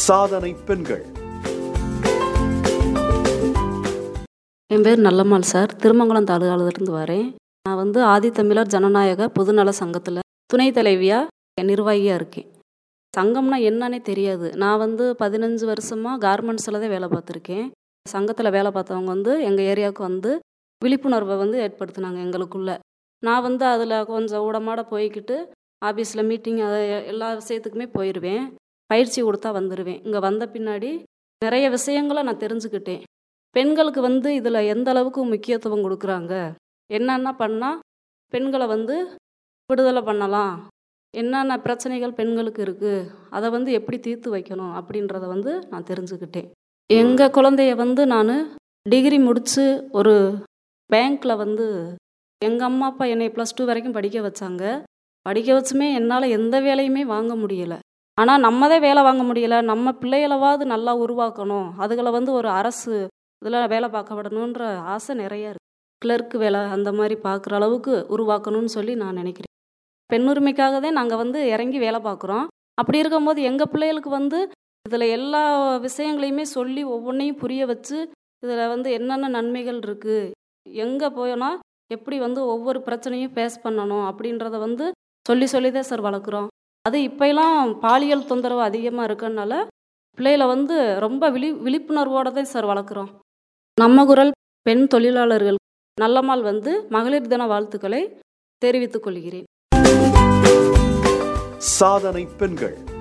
சாதனை பெண்கள் என் பேர் நல்லம்மாள் சார் திருமங்கலம் தாலுகாவிலிருந்து வரேன் நான் வந்து ஆதித்தமிழர் ஜனநாயக பொதுநல சங்கத்தில் துணைத் தலைவியாக நிர்வாகியாக இருக்கேன் சங்கம்னா என்னன்னே தெரியாது நான் வந்து பதினஞ்சு வருஷமாக கார்மெண்ட்ஸில் தான் வேலை பார்த்துருக்கேன் சங்கத்தில் வேலை பார்த்தவங்க வந்து எங்கள் ஏரியாவுக்கு வந்து விழிப்புணர்வை வந்து ஏற்படுத்தினாங்க எங்களுக்குள்ள நான் வந்து அதில் கொஞ்சம் ஊடமாட போய்க்கிட்டு ஆஃபீஸில் மீட்டிங் அதை எல்லா விஷயத்துக்குமே போயிடுவேன் பயிற்சி கொடுத்தா வந்துடுவேன் இங்கே வந்த பின்னாடி நிறைய விஷயங்களை நான் தெரிஞ்சுக்கிட்டேன் பெண்களுக்கு வந்து இதில் எந்த அளவுக்கு முக்கியத்துவம் கொடுக்குறாங்க என்னென்ன பண்ணால் பெண்களை வந்து விடுதலை பண்ணலாம் என்னென்ன பிரச்சனைகள் பெண்களுக்கு இருக்குது அதை வந்து எப்படி தீர்த்து வைக்கணும் அப்படின்றத வந்து நான் தெரிஞ்சுக்கிட்டேன் எங்கள் குழந்தைய வந்து நான் டிகிரி முடித்து ஒரு பேங்க்கில் வந்து எங்கள் அம்மா அப்பா என்னை ப்ளஸ் டூ வரைக்கும் படிக்க வச்சாங்க படிக்க வச்சுமே என்னால் எந்த வேலையுமே வாங்க முடியலை ஆனால் நம்மதே வேலை வாங்க முடியலை நம்ம பிள்ளைகளவாவது நல்லா உருவாக்கணும் அதுகளை வந்து ஒரு அரசு இதில் வேலை பார்க்க விடணுன்ற ஆசை நிறைய இருக்குது கிளர்க்கு வேலை அந்த மாதிரி பார்க்குற அளவுக்கு உருவாக்கணும்னு சொல்லி நான் நினைக்கிறேன் பெண் உரிமைக்காக தான் நாங்கள் வந்து இறங்கி வேலை பார்க்குறோம் அப்படி இருக்கும்போது எங்கள் பிள்ளைகளுக்கு வந்து இதில் எல்லா விஷயங்களையுமே சொல்லி ஒவ்வொன்றையும் புரிய வச்சு இதில் வந்து என்னென்ன நன்மைகள் இருக்குது எங்கே போனால் எப்படி வந்து ஒவ்வொரு பிரச்சனையும் ஃபேஸ் பண்ணணும் அப்படின்றத வந்து சொல்லி சொல்லி தான் சார் வளர்க்குறோம் அது இப்போலாம் பாலியல் தொந்தரவு அதிகமாக இருக்கறனால பிள்ளைகளை வந்து ரொம்ப விழி விழிப்புணர்வோடு தான் சார் வளர்க்குறோம் நம்ம குரல் பெண் தொழிலாளர்கள் நல்லம்மாள் வந்து மகளிர் தின வாழ்த்துக்களை தெரிவித்துக் கொள்கிறேன் சாதனை பெண்கள்